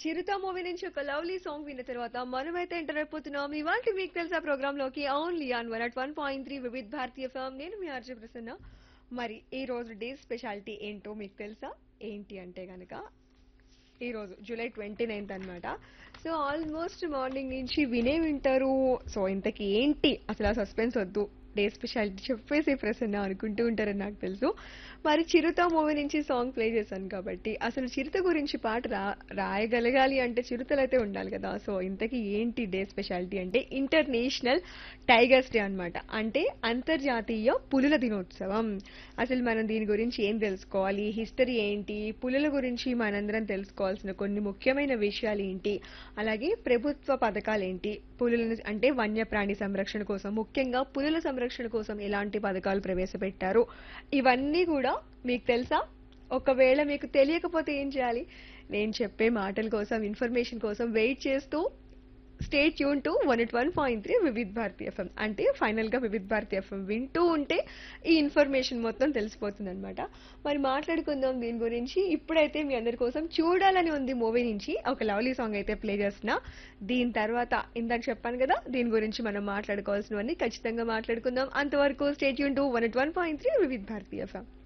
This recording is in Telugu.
చిరుత మూవీ నుంచి ఒక లవ్లీ సాంగ్ విన్న తర్వాత మనమైతే ఎంటర్ అయిపోతున్నాం ఇవాళ మీకు తెలుసా ప్రోగ్రామ్ లోకి only on one at one point three Vividh Bharati FM నేను మీ ఆర్జే ప్రసన్న మరి ఈ రోజు డే స్పెషాలిటీ ఏంటో మీకు తెలుసా ఏంటి అంటే గనక ఈ రోజు జూలై ట్వంటీ నైన్త్ అనమాట సో ఆల్మోస్ట్ మార్నింగ్ నుంచి వినే వింటారు సో ఇంతకీ ఏంటి అసలు ఆ సస్పెన్స్ వద్దు డే స్పెషాలిటీ చెప్పేసి ప్రసన్న అనుకుంటూ ఉంటారని నాకు తెలుసు మరి చిరుత మూవీ నుంచి సాంగ్ ప్లే చేశాను కాబట్టి అసలు చిరుత గురించి పాట రా రాయగలగాలి అంటే చిరుతలు అయితే ఉండాలి కదా సో ఇంతకీ ఏంటి డే స్పెషాలిటీ అంటే ఇంటర్నేషనల్ టైగర్స్ డే అన్నమాట అంటే అంతర్జాతీయ పులుల దినోత్సవం అసలు మనం దీని గురించి ఏం తెలుసుకోవాలి హిస్టరీ ఏంటి పులుల గురించి మనందరం తెలుసుకోవాల్సిన కొన్ని ముఖ్యమైన విషయాలు ఏంటి అలాగే ప్రభుత్వ పథకాలు ఏంటి పులులను అంటే వన్యప్రాణి సంరక్షణ కోసం ముఖ్యంగా పులుల సంరక్షణ కోసం ఎలాంటి పథకాలు ప్రవేశపెట్టారు ఇవన్నీ కూడా మీకు తెలుసా ఒకవేళ మీకు తెలియకపోతే ఏం చేయాలి నేను చెప్పే మాటల కోసం ఇన్ఫర్మేషన్ కోసం వెయిట్ చేస్తూ stay tune to one it one point three Vividh Bharati FM అంటే ఫైనల్ గా వివిధ్ భారతి ఎఫ్ఎం వింటూ ఉంటే ఈ ఇన్ఫర్మేషన్ మొత్తం తెలిసిపోతుంది అనమాట మరి మాట్లాడుకుందాం దీని గురించి ఇప్పుడైతే మీ అందరి కోసం చూడాలని ఉంది మూవీ నుంచి ఒక లవ్లీ సాంగ్ అయితే ప్లే చేస్తున్నా దీని తర్వాత ఇందాక చెప్పాను కదా దీని గురించి మనం మాట్లాడుకోవాల్సినవన్నీ ఖచ్చితంగా మాట్లాడుకుందాం అంతవరకు stay tune to one it one point three Vividh Bharati FM